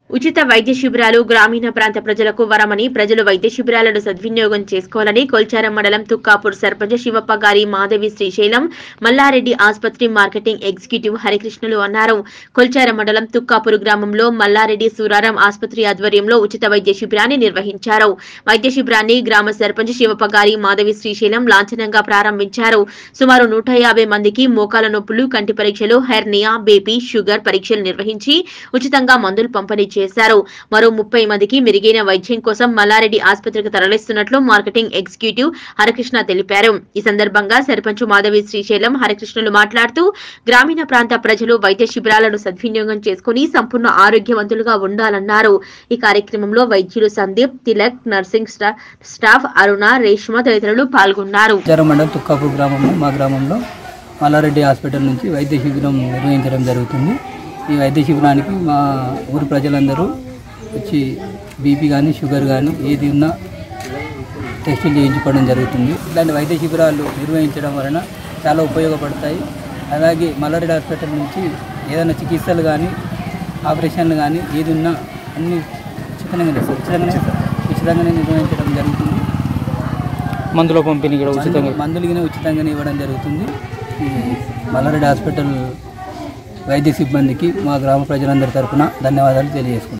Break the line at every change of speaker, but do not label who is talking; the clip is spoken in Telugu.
ఉచిత వైద్య శిబిరాలు గ్రామీణ ప్రాంత ప్రజలకు వరమని ప్రజలు వైద్య శిబిరాలను సద్వినియోగం చేసుకోవాలని కొల్చారం మండలం తుక్కాపూర్ సర్పంచ్ శివప్ప గారి మాధవి శ్రీశైలం మల్లారెడ్డి ఆసుపత్రి మార్కెటింగ్ ఎగ్జిక్యూటివ్ హరికృష్ణులు అన్నారు కొల్చారం మండలం తుక్కాపూర్ గ్రామంలో మల్లారెడ్డి సూరారం ఆసుపత్రి ఆధ్వర్యంలో ఉచిత వైద్య శిబిరాన్ని నిర్వహించారు వైద్య శిబిరాన్ని గ్రామ సర్పంచ్ శివప్ప గారి మాధవి శ్రీశైలం లాంఛనంగా ప్రారంభించారు సుమారు నూట యాభై మందికి మోకాల నొప్పులు కంటి పరీక్షలు హెర్నియా బేబీ షుగర్ పరీక్షలు నిర్వహించి ఉచితంగా మందులు పంపిణీ చేశారు మరో ముప్పై మందికి మెరుగైన వైద్యం కోసం మల్లారెడ్డి ఆసుపత్రికి తరలిస్తున్నట్లు మార్కెటింగ్ ఎగ్జిక్యూటివ్ హరికృష్ణ తెలిపారు ఈ సందర్భంగా సర్పంచ్ మాధవి శ్రీశైలం హరికృష్ణులు మాట్లాడుతూ గ్రామీణ ప్రాంత ప్రజలు వైద్య శిబిరాలను సద్వినియోగం చేసుకుని సంపూర్ణ ఆరోగ్యవంతులుగా ఉండాలన్నారు ఈ కార్యక్రమంలో వైద్యులు సందీప్ తిలక్ నర్సింగ్ స్టా- స్టాఫ్ అరుణ రేష్మ తదితరులు పాల్గొన్నారు
ఉచ్చారం మండలం తుక్కాపూర్ గ్రామంలో మా గ్రామంలో మల్లారెడ్డి హాస్పిటల్ నుంచి వైద్య శిబిరం నిర్వహించడం జరుగుతుంది ఈ వైద్య శిబిరానికి మా ఊరు ప్రజలందరూ వచ్చి బీపీ కానీ షుగర్ కానీ ఏది ఉన్నా టెస్టులు చేయించుకోవడం జరుగుతుంది ఇలాంటి వైద్య శిబిరాలు నిర్వహించడం వలన చాలా ఉపయోగపడతాయి అలాగే మల్లారెడ్డి హాస్పిటల్ నుంచి ఏదైనా చికిత్సలు కానీ ఆపరేషన్లు కానీ ఏది ఉన్నా అన్ని ఉచితంగానే సార్ ఉచితంగానే ఉచితంగానే నిర్వహించడం జరుగుతుంది
మందుల పంపిణీ కూడా ఉచితంగా
మందులు గిన ఉచితంగానే ఇవ్వడం జరుగుతుంది ఈ మల్లారెడ్డి హాస్పిటల్ వైద్య సిబ్బందికి మా గ్రామ ప్రజలందరి తరపున ధన్యవాదాలు తెలియజేసుకుంటాం